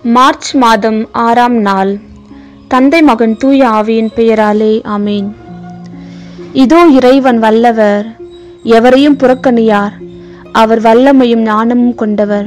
March மாதம் ஆறாம் நாள் தந்தை மகன் தூய ஆவியின் பெயராலே ஆமீன் இதோ இறைவன் வல்லவர் எவரையும் புறக்கணியார் அவர் வல்லமையும் ஞானமும் கொண்டவர்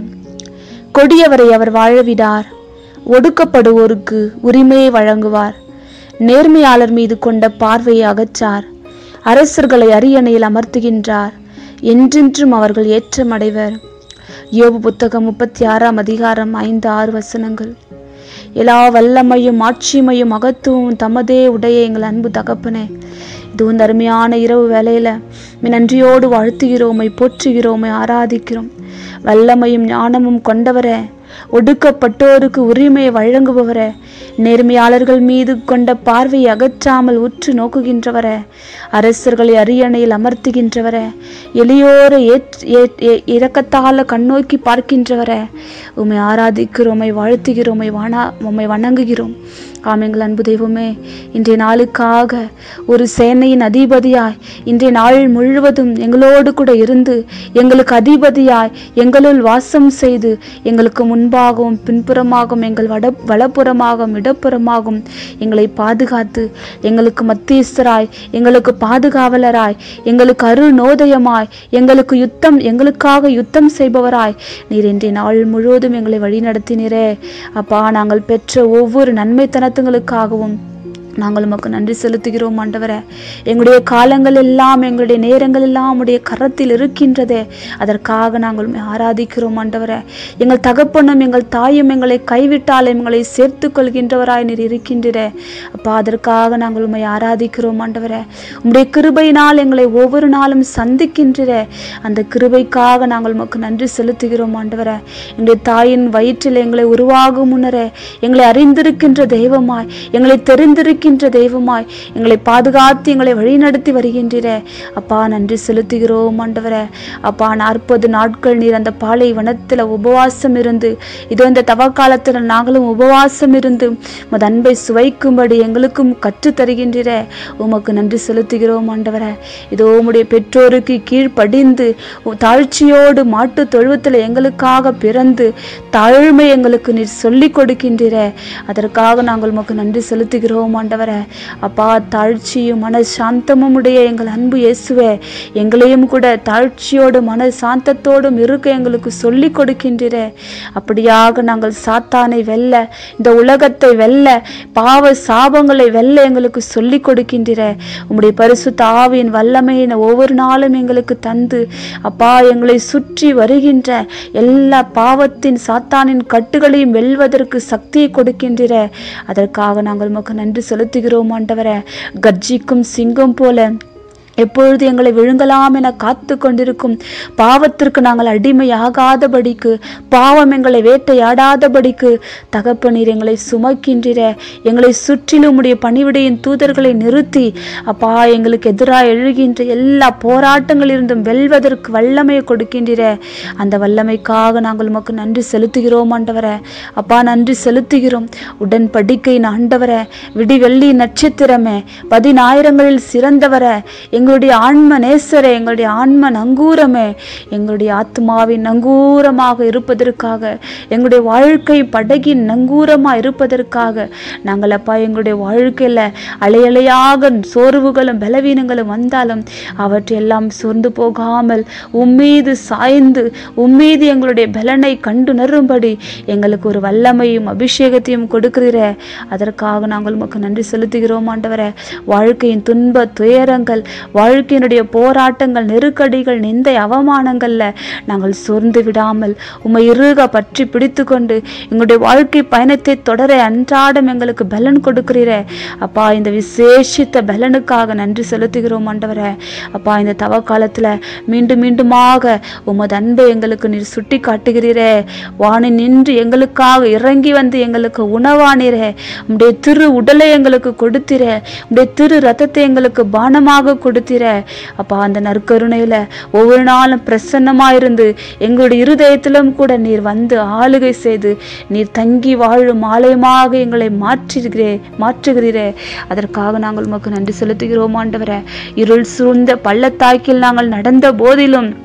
கொடியவரை அவர் வாழவிடார் ஒடுக்கப்படுவோருக்கு உரிமையை வழங்குவார் நேர்மையாளர் மீது கொண்ட பார்வையை அகற்றார் அரசர்களை அரியணையில் அமர்த்துகின்றார் என்றென்றும் அவர்கள் ஏற்றமடைவர் யோபு புத்தகம் முப்பத்தி ஆறாம் அதிகாரம் ஐந்து ஆறு வசனங்கள் எல்லா வல்லமையும் ஆட்சிமையும் மகத்துவம் தமதே உடைய எங்கள் அன்பு தகப்பனே இது இந்த அருமையான இரவு வேலையில உம்மை நன்றியோடு வாழ்த்துகிறோமை போற்றுகிறோமை ஆராதிக்கிறோம் வல்லமையும் ஞானமும் கொண்டவரே ஒடுக்கப்பட்டோருக்கு உரிமையை வழங்குபவரே நேர்மையாளர்கள் மீது கொண்ட பார்வையை அகற்றாமல் உற்று நோக்குகின்றவரே அரசர்களை அரியணையில் அமர்த்துகின்றவரே எளியோரை ஏற்- ஏ- ஏ- இரக்கத்தால கண்ணோக்கி பார்க்கின்றவரே உம்மை ஆராதிக்கிறோம் உம்மை வாழ்த்துகிறோம் உம்மை வானா உம்மை வணங்குகிறோம் ஆமெங்கள் அன்பு தெய்வமே இன்றைய நாளுக்காக ஒரு சேனையின் அதிபதியாய் இன்றைய நாள் முழுவதும் எங்களோடு கூட இருந்து எங்களுக்கு அதிபதியாய் எங்களுள் வாசம் செய்து எங்களுக்கு முன்பாகவும் பின்புறமாகவும் எங்கள் வட வலப்புறமாகவும் இடப்புறமாகவும் எங்களை பாதுகாத்து எங்களுக்கு மத்தியஸ்தராய் எங்களுக்கு பாதுகாவலராய் எங்களுக்கு அருணோதயமாய் எங்களுக்கு யுத்தம் எங்களுக்காக யுத்தம் செய்பவராய் நீர் இன்றைய நாள் முழுவதும் எங்களை வழிநடத்தினரே அப்பா நாங்கள் பெற்ற ஒவ்வொரு நன்மைத்தனத்துங்களுக்காகவும் நாங்கள் உமக்கு நன்றி செலுத்துகிறோம் ஆண்டவரே எங்களுடைய காலங்கள் எல்லாம் எங்களுடைய நேரங்கள் எல்லாம் உடைய கரத்தில் இருக்கின்றதே அதற்காக நாங்கள் உம்மை ஆராதிக்கிறோம் ஆண்டவரே எங்கள் தகப்பனும் எங்கள் தாயும் எங்களை கைவிட்டால் எங்களை சேர்த்து கொள்கின்றவராய் நீர் இருக்கின்றே அப்பா அதற்காக நாங்கள் உம்மை ஆராதிக்கிறோம் ஆண்டவரே உம்முடைய கிருபையினால் எங்களை ஒவ்வொரு நாளும் சந்திக்கின்றே அந்த கிருபைக்காக நாங்கள் உமக்கு நன்றி செலுத்துகிறோம் ஆண்டவரே எங்களுடைய தாயின் வயிற்றில் எங்களை உருவாகும் முன்னரே எங்களை அறிந்திருக்கின்ற தெய்வமாய் எங்களை தெரிந்திருக்கின்ற தெய்வமாய் எங்களை பாதுகாத்து எங்களை வழிநடத்தி வருகின்றீரே அப்பா நன்றி செலுத்துகிறோம் ஆண்டவரே அப்பா நாற்பது நாட்கள் நீர் அந்த பாலை வனத்தில் உபவாசம் இருந்து இதோ இந்த தவக்காலத்தில் நாங்களும் உபவாசம் இருந்து உமது அன்பை சுவைக்கும்படி எங்களுக்கும் கற்றுத் தருகின்றீரே உமக்கு நன்றி செலுத்துகிறோம் ஆண்டவரே இதோ உம்முடைய பெற்றோருக்கு கீழ்ப்படிந்து உம் தாழ்ச்சியோடு மாட்டு தொழுவத்தில் எங்களுக்காக பிறந்து தாழ்மை எங்களுக்கு நீர் சொல்லிக் கொடுக்கின்றீரே அதற்காக நாங்கள் உமக்கு நன்றி செலுத்துகிறோம் ஆண்டவரே அப்பா தாழ்ச்சியும் மன சாந்தமும் உடைய எங்கள் அன்பு இயேசுவே எங்களையும் கூட தாழ்ச்சியோடு மன சாந்தத்தோடும் இருக்க எங்களுக்கு சொல்லிக் கொடுக்கின்றீரே அப்படியாக நாங்கள் சாத்தானை வெல்ல இந்த உலகத்தை வெல்ல பாவ சாபங்களை வெல்ல எங்களுக்கு சொல்லிக் கொடுக்கின்றீரே உம்முடைய பரிசுத்த ஆவியின் வல்லமையை ஒவ்வொரு நாளும் எங்களுக்கு தந்து அப்பா எங்களை சுற்றி வருகின்ற எல்லா பாவத்தின் சாத்தானின் கட்டுகளையும் வெல்வதற்கு சக்தியை கொடுக்கின்றீரே அதற்காக நாங்கள் உமக்கு நன்றி செலுத்துகிறோம் ஆண்டவரே கர்ஜிக்கும் சிங்கம் போல எப்பொழுது எங்களை விழுங்கலாம் என காத்து கொண்டிருக்கும் பாவத்திற்கு நாங்கள் அடிமையாகாதபடிக்கு பாவம் எங்களை வேட்டையாடாதபடிக்கு தகப்பனீர் எங்களை சுமக்கின்றீர எங்களை சுற்றிலும் உடைய பணிவிடையின் தூதர்களை நிறுத்தி அப்பா எங்களுக்கு எதிராக எழுகின்ற எல்லா போராட்டங்களிலிருந்தும் வெல்வதற்கு வல்லமையை கொடுக்கின்றீர அந்த வல்லமைக்காக நாங்கள் உமக்கு நன்றி செலுத்துகிறோம் ஆண்டவரே அப்பா நன்றி செலுத்துகிறோம் உடன்படிக்கையின் ஆண்டவரே விடிவெள்ளி நட்சத்திரமே பதினாயிரங்களில் சிறந்தவரே எங்களுடைய ஆன்ம நேசரே எங்களுடைய ஆன்ம நங்கூரமே எங்களுடைய ஆத்மாவின் நங்கூரமாக இருப்பதற்காக எங்களுடைய வாழ்க்கை படகின் நங்கூரமாக இருப்பதற்காக நாங்கள் அப்பா எங்களுடைய வாழ்க்கையில் அலையலையாக சோர்வுகளும் பலவீனங்களும் வந்தாலும் அவற்றையெல்லாம் சோர்ந்து போகாமல் உம்மீது சாய்ந்து உம்மீது எங்களுடைய பலனை கண்டுணரும்படி எங்களுக்கு ஒரு வல்லமையும் அபிஷேகத்தையும் கொடுக்கிறீரே அதற்காக நாங்கள் உமக்கு நன்றி செலுத்துகிறோம் ஆண்டவரே வாழ்க்கையின் துன்ப துயரங்கள் வாழ்க்கையினுடைய போராட்டங்கள் நெருக்கடிகள் நிந்தை அவமானங்கள்ல நாங்கள் சோர்ந்து விடாமல் உம்மை இறுக பற்றி பிடித்து கொண்டு எங்களுடைய வாழ்க்கை பயணத்தை தொடர அன்றாடம் எங்களுக்கு பலன் கொடுக்கிறீரே அப்பா இந்த விசேஷித்த பலனுக்காக நன்றி செலுத்துகிறோம் ஆண்டவரே அப்பா இந்த தவ காலத்துல மீண்டும் மீண்டுமாக உமது அன்பை எங்களுக்கு நீர் சுட்டி காட்டுகிறீரே வானி நின்று எங்களுக்காக இறங்கி வந்து எங்களுக்கு உணவானீரே உம்முடைய திரு உடலை எங்களுக்கு கொடுத்திரே உம்முடைய திரு ரத்தத்தை எங்களுக்கு பானமாக கொடுத்திர அப்பா அந்த நற்கருணையில ஒவ்வொரு நாளும் பிரசன்னமா இருந்து எங்களுடைய இருதயத்திலும் கூட நீர் வந்து ஆளுகை செய்து நீர் தங்கி வாழும் ஆலயமாக எங்களை மாற்றுகிறே மாற்றுகிறீரே அதற்காக நாங்கள் உமக்கு நன்றி செலுத்துகிறோம் ஆண்டவரே இருள் சூழ்ந்த பள்ளத்தாக்கில் நாங்கள் நடந்த போதிலும்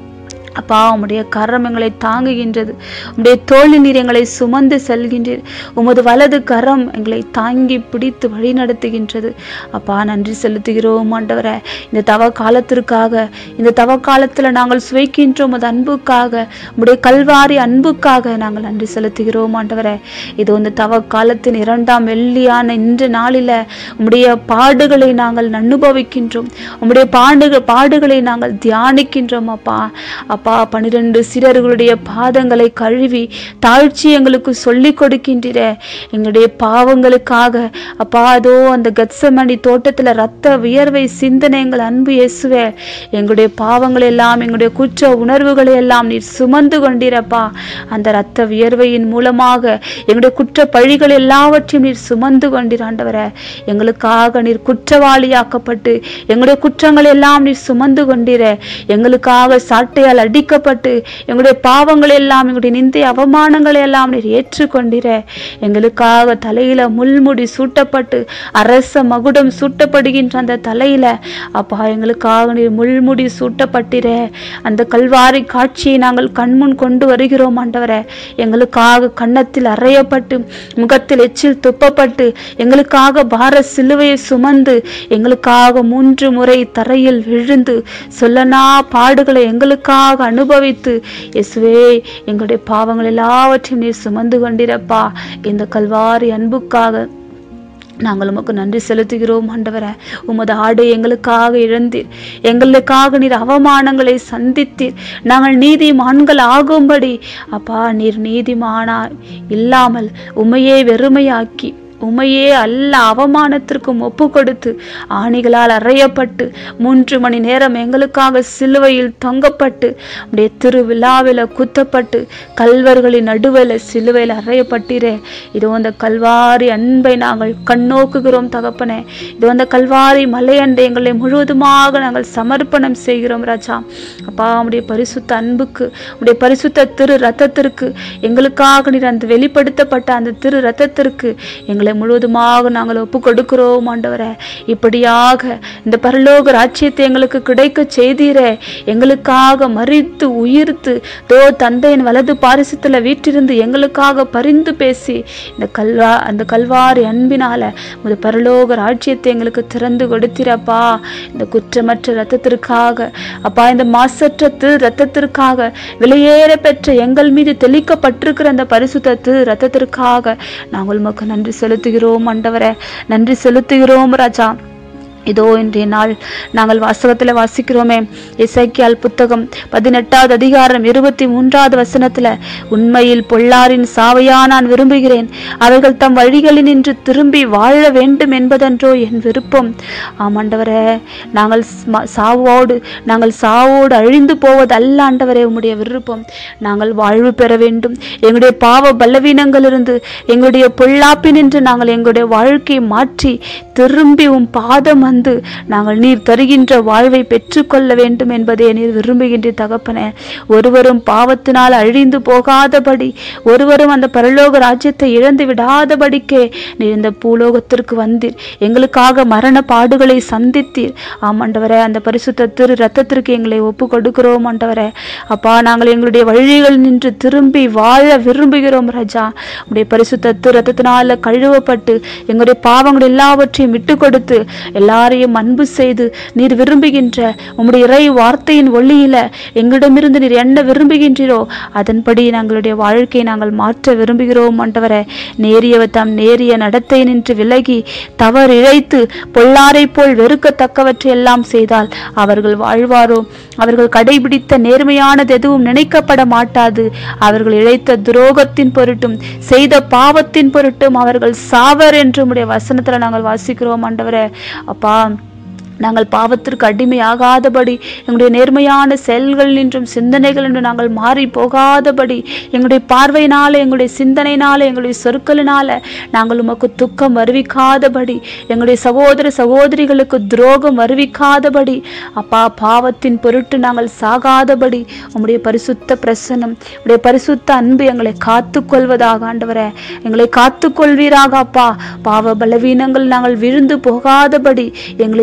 அப்பா உம்முடைய கரம் எங்களை தாங்குகின்றது உம்முடைய தோழி நீர் எங்களை சுமந்து செல்கின்றீர் உமது வலது கரம் எங்களை தாங்கி பிடித்து வழி நடத்துகின்றது அப்பா நன்றி செலுத்துகிறோம் ஆண்டவரே இந்த தவ காலத்திற்காக இந்த தவ காலத்துல நாங்கள் சுவைக்கின்ற உமது அன்புக்காக உம்முடைய கல்வாரி அன்புக்காக நாங்கள் நன்றி செலுத்துகிறோம் ஆண்டவரே இது இந்த தவ காலத்தின் இரண்டாம் வெள்ளியான இன்று நாளில உம்முடைய பாடுகளை நாங்கள் அனுபவிக்கின்றோம் உம்முடைய பாடுகள் பாடுகளை நாங்கள் தியானிக்கின்றோம் அப்பா அப்பா பன்னிரண்டு சிறர்களுடைய பாதங்களை கழுவி தாழ்ச்சி எங்களுக்கு சொல்லிக் கொடுக்கின்றீரே எங்களுடைய பாவங்களுக்காக அப்பா அதோ அந்த கத்சமணி தோட்டத்துல ரத்த வியர்வை சிந்தனை எங்கள் அன்பு இயேசுவே எங்களுடைய பாவங்கள் எல்லாம் எங்களுடைய குற்ற உணர்வுகளை எல்லாம் நீர் சுமந்து கொண்டீரப்பா அந்த ரத்த வியர்வையின் மூலமாக எங்களுடைய குற்ற பழிகள் எல்லாவற்றையும் நீர் சுமந்து கொண்டீர் ஆண்டவரே எங்களுக்காக நீர் குற்றவாளியாக்கப்பட்டு எங்களுடைய குற்றங்கள் எல்லாம் நீர் சுமந்து கொண்டீரே எங்களுக்காக சாட்டையால் அடிக்கப்பட்டு எங்களுடைய பாவங்கள் எல்லாம் எங்களுடைய நிந்தை அவமானங்களை எல்லாம் நீர் ஏற்றுக்கொண்டிர எங்களுக்காக தலையில முள்முடி சூட்டப்பட்டு அரச மகுடம் சூட்டப்படுகின்ற அந்த தலையில அப்பா எங்களுக்காக நீர் முள்முடி சூட்டப்பட்டிர அந்த கல்வாரி காட்சியை நாங்கள் கண்முன் கொண்டு வருகிறோம் ஆண்டவரே எங்களுக்காக கன்னத்தில் அறையப்பட்டு முகத்தில் எச்சில் துப்பப்பட்டு எங்களுக்காக பார சிலுவையை சுமந்து எங்களுக்காக மூன்று முறை தரையில் விழுந்து சொல்லனா பாடுகளை எங்களுக்காக அனுபவித்து இயேசுவே எங்களுடைய பாவங்கள் எல்லாவற்றையும் நீர் சுமந்து கொண்டிருப்பா இந்த கல்வாரி அன்புக்காக நாங்கள் உமக்கு நன்றி செலுத்துகிறோம் ஆண்டவரே உமது ஆடை எங்களுக்காக இழந்தீர் எங்களுக்காக நீர் அவமானங்களை சந்தித்தீர் நாங்கள் நீதிமான்கள் ஆகும்படி அப்பா நீர் நீதிமானா இல்லாமல் உமையே வெறுமையாக்கி உமையே அல்ல அவமானத்திற்கும் ஒப்பு கொடுத்து ஆணிகளால் அறையப்பட்டு மூன்று மணி நேரம் எங்களுக்காக சிலுவையில் தொங்கப்பட்டு அப்படியே திருவிழாவில் குத்தப்பட்டு கல்வர்களின் நடுவில் சிலுவையில் அறையப்பட்டீரே இதோ அந்த கல்வாரி அன்பை நாங்கள் கண்ணோக்குகிறோம் தகப்பனே இதோ அந்த கல்வாரி மலையண்டை எங்களை முழுவதுமாக நாங்கள் சமர்ப்பணம் செய்கிறோம் ராஜா அப்பா உடைய பரிசுத்த அன்புக்கு உடைய பரிசுத்த திரு ரத்தத்திற்கு எங்களுக்காக நீர் அந்த வெளிப்படுத்தப்பட்ட அந்த திரு ரத்தத்திற்கு எங்களை முழுவதுமாக நாங்கள் ஒப்பு கொடுக்கிறோம் ஆண்டவரே இப்படியாக இந்த பரலோக ராஜ்யத்தை எங்களுக்கு கிடைக்க செய்தீரே எங்களுக்காக மறித்து உயிர்த்து தோ தந்தையின் வலது பாரிசத்துல வீற்றிருந்து எங்களுக்காக பரிந்து பேசி இந்த கல்வா அந்த கல்வாரி அன்பினால இந்த பரலோக ராஜ்யத்தை எங்களுக்கு திறந்து கொடுத்திரப்பா இந்த குற்றமற்ற ரத்தத்திற்காக அப்பா இந்த மாசற்ற திரு ரத்தத்திற்காக விலையேற பெற்ற எங்கள் மீது தெளிக்கப்பட்டிருக்கிற அந்த பரிசுத்த திரு ரத்தத்திற்காக நாங்கள் உமக்கு நன்றி செலுத்துகிறோம் ஆண்டவரே நன்றி செலுத்துகிறோம் ராஜா இதோ இன்றைய நாள் நாங்கள் வாசகத்தில் வாசிக்கிறோமே இசைக்கியால் புத்தகம் பதினெட்டாவது அதிகாரம் இருபத்தி மூன்றாவது வசனத்துல உண்மையில் பொல்லாரின் சாவையா நான் விரும்புகிறேன் அவர்கள் தம் வழிகளில் நின்று திரும்பி வாழ வேண்டும் என்பதன்றோ என் விருப்பம் ஆமாண்டவரே நாங்கள் ஸ்ம- சாவோடு நாங்கள் சாவோடு அழிந்து போவது அல்ல ஆண்டவரே உம்முடைய விருப்பம் நாங்கள் வாழ்வு பெற வேண்டும் எங்களுடைய பாவ பலவீனங்களிலிருந்து எங்களுடைய பொல்லாப்பினின்று நாங்கள் எங்களுடைய வாழ்க்கையை மாற்றி திரும்பி உம் பாதம் வந்து நாங்கள் நீர் தருகின்ற வாழ்வை பெற்றுக்கொள்ள வேண்டும் என்பதை நீர் விரும்புகின்ற தகப்பனே ஒருவரும் பாவத்தினால் அழிந்து போகாதபடி ஒருவரும் அந்த பரலோக ராஜ்யத்தை இழந்து விடாதபடிக்கே நீர் இந்த பூலோகத்திற்கு வந்தீர் எங்களுக்காக மரண பாடுகளை சந்தித்தீர் ஆமாண்டவரே அந்த பரிசுத்த திரு ரத்தத்திற்கு எங்களை ஒப்பு கொடுக்கிறோம் ஆண்டவரே அப்பா நாங்கள் எங்களுடைய வழிகள் நின்று திரும்பி வாழ விரும்புகிறோம் ராஜா உடைய பரிசுத்த திரு ரத்தத்தினால கழுவப்பட்டு எங்களுடைய பாவங்கள் எல்லாவற்றையும் விட்டு கொடுத்து எல்லாரையும் அன்பு செய்து நீர் விரும்புகின்ற உம்முடைய இறை வார்த்தையின் ஒளியில எங்களிடமிருந்து நீர் என்ன விரும்புகின்றீரோ அதன்படி நாங்களுடைய வாழ்க்கையை நாங்கள் மாற்ற விரும்புகிறோம் ஆண்டவரே நேரியவ தாம் நேரிய நடத்தை நின்று விலகி தவறு இழைத்து பொல்லாரை போல் வெறுக்கத்தக்கவற்றை எல்லாம் செய்தால் அவர்கள் வாழ்வாரோ அவர்கள் கடைபிடித்த நேர்மையானது எதுவும் நினைக்கப்பட மாட்டாது அவர்கள் இழைத்த துரோகத்தின் பொருட்டும் செய்த பாவத்தின் பொருட்டும் அவர்கள் சாவர் என்று உம்முடைய வசனத்துல நாங்கள் வாசிக்கிறோம் ஆண்டவரே அப்பா நாங்கள் பாவத்திற்கு அடிமையாகாதபடி எங்களுடைய நேர்மையான செயல்கள் நின்றும் சிந்தனைகள் என்று நாங்கள் மாறி போகாதபடி எங்களுடைய பார்வையினால எங்களுடைய சிந்தனையினால எங்களுடைய சொற்களினால நாங்கள் உமக்கு துக்கம் வருவிக்காதபடி எங்களுடைய சகோதர சகோதரிகளுக்கு துரோகம் வருவிக்காதபடி அப்பா பாவத்தின் பொருட்டு நாங்கள் சாகாதபடி உம்முடைய பரிசுத்த பிரசன்னம் உடைய பரிசுத்த அன்பு எங்களை காத்துக்கொள்வதாக ஆண்டவரே எங்களை காத்துக்கொள்வீராக அப்பா பாவ பலவீனங்கள் நாங்கள் விழுந்து போகாதபடி எங்களை சுற்றி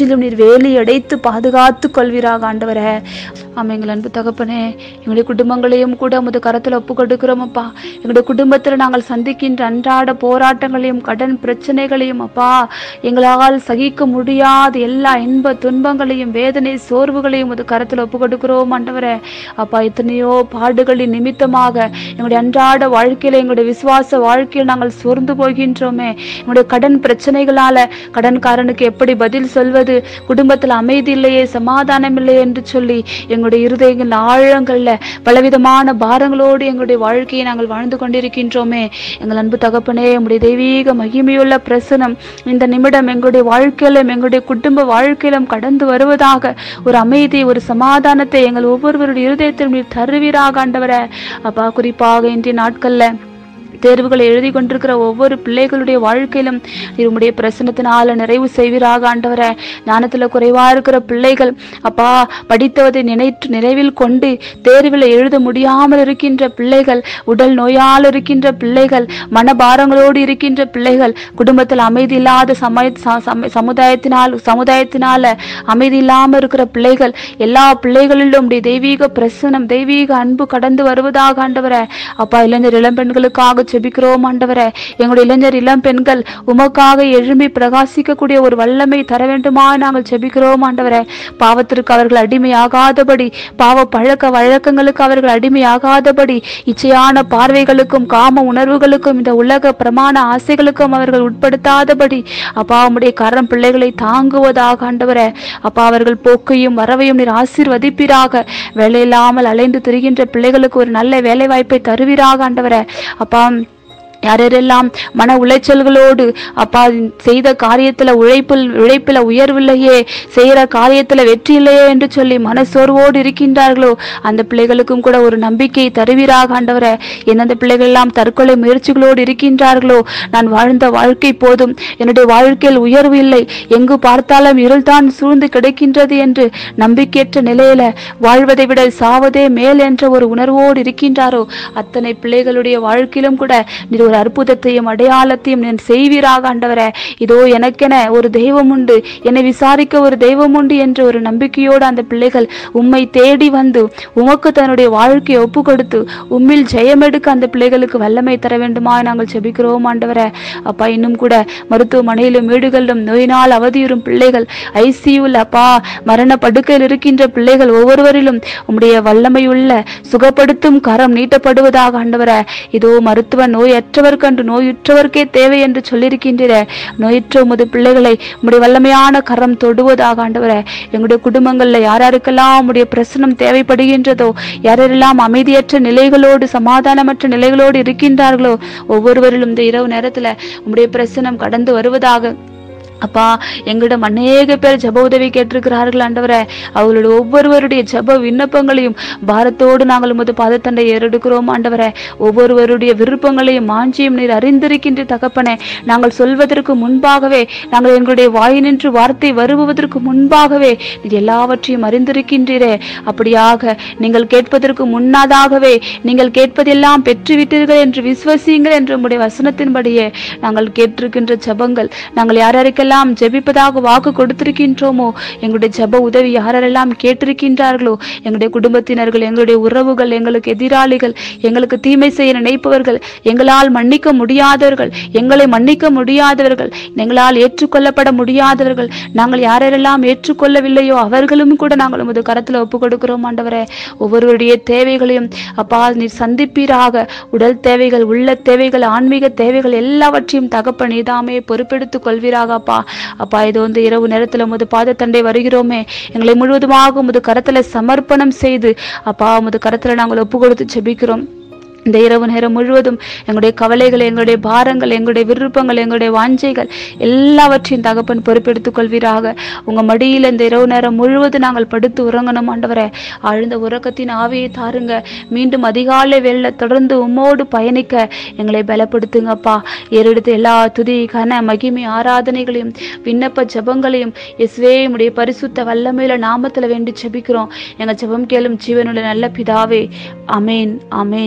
சுற்றிலும் நீர் வேலி அடைத்து பாதுகாத்து கொள்வீராக ஆண்டவரே ஆமா எங்கள் அன்பு தகப்பனே எங்களுடைய குடும்பங்களையும் கூட உமது கரத்தில் ஒப்பு கொடுக்கிறோம் அப்பா எங்களுடைய குடும்பத்தில் நாங்கள் சந்திக்கின்ற அன்றாட போராட்டங்களையும் கடன் பிரச்சனைகளையும் அப்பா எங்களால் சகிக்க முடியாத எல்லா இன்ப துன்பங்களையும் வேதனை சோர்வுகளையும் உமது கரத்தில் ஒப்பு கொடுக்கிறோம் ஆண்டவரே அப்பா எத்தனையோ பாடுகளின் நிமித்தமாக எங்களுடைய அன்றாட வாழ்க்கையில எங்களுடைய விசுவாச வாழ்க்கையில் நாங்கள் சோர்ந்து போகின்றோமே எங்களுடைய கடன் பிரச்சனைகளால கடன்காரனுக்கு எப்படி பதில் சொல்வது குடும்பத்தில் அமைதி இல்லையே சமாதானம் இல்லையே என்று சொல்லி எங்களுடைய இருதயங்கள் ஆழங்கள்ல பலவிதமான பாரங்களோடு எங்களுடைய வாழ்க்கையை நாங்கள் வாழ்ந்து கொண்டிருக்கின்றோமே எங்கள் அன்பு தகப்பனே உங்களுடைய தெய்வீக மகிமையுள்ள பிரசனம் இந்த நிமிடம் எங்களுடைய வாழ்க்கையிலும் எங்களுடைய குடும்ப வாழ்க்கையிலும் கடந்து வருவதாக ஒரு அமைதி ஒரு சமாதானத்தை எங்கள் ஒவ்வொருவருடைய இருதயத்திலும் நீர் தருவீராக ஆண்டவரே அப்பா குறிப்பாக இன்றைய நாட்கள்ல தேர்வுகளை எழுதி கொண்டிருக்கிற ஒவ்வொரு பிள்ளைகளுடைய வாழ்க்கையிலும் நீர் உம்முடைய பிரசனத்தினால நிறைவு செய்வீராக ஆண்டவரே ஞானத்துல குறைவா இருக்கிற பிள்ளைகள் அப்பா படித்தவதை நினைத்து நினைவில் கொண்டு தேர்வில் எழுத முடியாமல் இருக்கின்ற பிள்ளைகள் உடல் நோயால் இருக்கின்ற பிள்ளைகள் மனபாரங்களோடு இருக்கின்ற பிள்ளைகள் குடும்பத்தில் அமைதி இல்லாத சமய ச- சம- சமுதாயத்தினால் சமுதாயத்தினால அமைதி இல்லாம இருக்கிற பிள்ளைகள் எல்லா பிள்ளைகளிலும் உடைய தெய்வீக பிரசனம் தெய்வீக அன்பு கடந்து வருவதாக ஆண்டவரே அப்பா இளைஞர் இளம்பெண்களுக்காக செபிக்கிறோம் ஆண்டவரே எங்களுடைய இளைஞர் இளம் பெண்கள் உமக்காக எழும்பி பிரகாசிக்கக்கூடிய ஒரு வல்லமை தர வேண்டுமா நாங்கள் செபிக்கிறோம் ஆண்டவரே பாவத்திற்கு அவர்கள் அடிமையாகாதபடி பாவ பழக்க வழக்கங்களுக்கு அவர்கள் அடிமையாகாதபடி இச்சையான பார்வைகளுக்கும் காம உணர்வுகளுக்கும் இந்த உலக பிரமாண ஆசைகளுக்கும் அவர்கள் உட்படுத்தாதபடி அப்பா உம்முடைய கரம் பிள்ளைகளை தாங்குவதாக ஆண்டவரே அப்பா அவர்கள் போக்கையும் வரவையும் நீர் ஆசீர்வதிப்பீராக வேலையில்லாமல் அலைந்து திரிகின்ற பிள்ளைகளுக்கு ஒரு நல்ல வேலை வாய்ப்பை தருவீராக ஆண்டவரே அப்பா யாரெல்லாம் மன உளைச்சல்களோடு அப்பா செய்த காரியத்துல உழைப்பில் உழைப்பில உயர்வில்லையே செய்யற காரியத்துல வெற்றி இல்லையே என்று சொல்லி மனசோர்வோடு இருக்கின்றார்களோ அந்த பிள்ளைகளுக்கும் கூட ஒரு நம்பிக்கையை தருவீராக ஆண்டவரே எந்தெந்த பிள்ளைகள் எல்லாம் தற்கொலை முயற்சிகளோடு இருக்கின்றார்களோ நான் வாழ்ந்த வாழ்க்கை போதும் என்னுடைய வாழ்க்கையில் உயர்வு இல்லை எங்கு பார்த்தாலும் இருள்தான் சூழ்ந்து கிடைக்கின்றது என்று நம்பிக்கையற்ற நிலையில வாழ்வதை விட சாவதே மேல் என்ற ஒரு உணர்வோடு இருக்கின்றாரோ அத்தனை பிள்ளைகளுடைய வாழ்க்கையிலும் கூட நீர் ஒரு அற்புதத்தையும் அடையாளத்தையும் நீர் செய்வீராக ஆண்டவரே இதோ எனக்கென ஒரு தெய்வம் உண்டு என்னை விசாரிக்க ஒரு தெய்வம் உண்டு என்ற ஒரு நம்பிக்கையோடு அந்த பிள்ளைகள் உம்மை தேடி வந்து உமக்கு தன்னுடைய வாழ்க்கையை ஒப்பு கொடுத்து உம்மில் ஜெயமெடுக்க அந்த பிள்ளைகளுக்கு வல்லமை தர வேண்டுமா நாங்கள் செபிக்கிறோம் ஆண்டவரே அப்பா இன்னும் கூட மருத்துவமனையிலும் வீடுகளிலும் நோயினால் அவதியுறும் பிள்ளைகள் ஐசியூவில் அப்பா மரண படுக்கையில் இருக்கின்ற பிள்ளைகள் ஒவ்வொருவரிலும் உம்முடைய வல்லமையுள்ள சுகப்படுத்தும் கரம் நீட்டப்படுவதாக ஆண்டவரே இதோ மருத்துவ நோயற்றவர்க்கன்று நோயுற்றவர்க்கே தேவை என்று சொல்லியிருக்கின்றீரே நோயுற்ற உமது பிள்ளைகளை உம்முடைய வல்லமையான கரம் தொடுவதாக ஆண்டவரே எங்களுடைய குடும்பங்கள்ல யார் யாருக்கெல்லாம் உம்முடைய பிரசனம் தேவைப்படுகின்றதோ யாரெல்லாம் அமைதியற்ற நிலைகளோடு சமாதானமற்ற நிலைகளோடு இருக்கின்றார்களோ ஒவ்வொருவரிலும் இந்த இரவு நேரத்துல உம்முடைய பிரசனம் கடந்து வருவதாக அப்பா எங்களிடம் அநேக பேர் ஜெப உதவி கேட்டிருக்கிறார்கள் ஆண்டவரே அவர்களுடைய ஒவ்வொருவருடைய ஜெப விண்ணப்பங்களையும் பாரத்தோடு நாங்கள் உமது பாதத்தண்டை ஏறெடுக்கிறோம் ஆண்டவரே ஒவ்வொருவருடைய விருப்பங்களையும் மாஞ்சியும் நீர் அறிந்திருக்கின்ற தகப்பனே நாங்கள் சொல்வதற்கு முன்பாகவே நாங்கள் எங்களுடைய வாயினின்று வார்த்தை வருவதற்கு முன்பாகவே நீர் எல்லாவற்றையும் அறிந்திருக்கின்றீரே அப்படியாக நீங்கள் கேட்பதற்கு முன்னதாகவே நீங்கள் கேட்பதெல்லாம் பெற்றுவிட்டீர்கள் என்று விசுவசியுங்கள் என்று உம்முடைய வசனத்தின்படியே நாங்கள் கேட்டிருக்கின்ற ஜெபங்கள் நாங்கள் யார் யாருக்கெல்லாம் ஜெபிப்பதாக வாக்கு கொடுத்திருக்கின்றோமோ எங்களுடைய ஜெப உதவி யாரெல்லாம் கேட்டிருக்கின்றார்களோ எங்களுடைய குடும்பத்தினர்கள் எங்களுடைய உறவுகள் எங்களுக்கு எதிராளிகள் எங்களுக்கு தீமை செய்ய நினைப்பவர்கள் எங்களால் மன்னிக்க முடியாதவர்கள் எங்களை மன்னிக்க முடியாதவர்கள் எங்களால் ஏற்றுக்கொள்ளப்பட முடியாதவர்கள் நாங்கள் யாரெல்லாம் ஏற்றுக்கொள்ளவில்லையோ அவர்களும் கூட நாங்கள் உமது கரத்தில் ஒப்பு கொடுக்கிறோம் ஆண்டவரே ஒவ்வொருவருடைய தேவைகளையும் அப்பா நீர் சந்திப்பீராக உடல் தேவைகள் உள்ள தேவைகள் ஆன்மீக தேவைகள் எல்லாவற்றையும் தகப்ப நீதாமே பொறுப்பெடுத்துக் கொள்வீராக அப்பா அப்பா இது வந்து இரவு நேரத்தில் உமது பாதத்தண்டை வருகிறோமே எங்களை முழுவதுமாக உமது கரத்துல சமர்ப்பணம் செய்து அப்பா உமது கரத்துல நாங்கள் ஒப்பு கொடுத்து செபிக்கிறோம் இந்த இரவு நேரம் முழுவதும் எங்களுடைய கவலைகள் எங்களுடைய பாரங்கள் எங்களுடைய விருப்பங்கள் எங்களுடைய வாஞ்சைகள் எல்லாவற்றையும் தகப்பன் பொறுப்பெடுத்துக் கொள்வீராக உங்க மடியில் இந்த இரவு நேரம் முழுவதும் நாங்கள் படுத்து உறங்கணும் ஆண்டவரே ஆழ்ந்த உறக்கத்தின் ஆவியை தாருங்க மீண்டும் அதிகாலை வேளை தொடர்ந்து உம்மோடு பயணிக்க எங்களை பலப்படுத்துங்கப்பா ஏறெடுத்து எல்லா துதி கன மகிமை ஆராதனைகளையும் விண்ணப்ப ஜெபங்களையும் இயேசுவே உம்முடைய பரிசுத்த வல்லமையில நாமத்துல வேண்டி ஜெபிக்கிறோம் எங்க ஜெபம் கேளும் ஜீவனுள்ள நல்ல பிதாவே அமேன் அமேன் அமேன்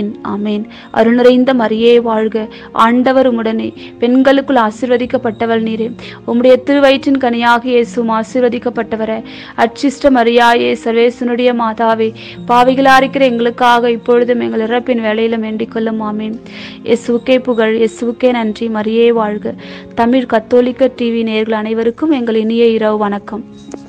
ஆமேன் அருள் நிறைந்த மரியே வாழ்க ஆண்டவர் உம்முடனே பெண்களுக்குள் ஆசீர்வதிக்கப்பட்டவள் நீரே உம்முடைய திருவயிற்றின் கனியாக இயேசுவும் ஆசீர்வதிக்கப்பட்டவரே அச்சிஷ்ட மரியாயே சர்வேசனுடைய மாதாவே பாவிகளா இருக்கிற எங்களுக்காக இப்பொழுதும் எங்கள் இறப்பின் வேலையிலும் வேண்டிக் கொள்ளும் ஆமேன் இயேசுவுக்கே புகழ் இயேசுவுக்கே நன்றி மரியே வாழ்க தமிழ் கத்தோலிக்க டிவி நேயர்கள் அனைவருக்கும் எங்கள் இனிய இரவு வணக்கம்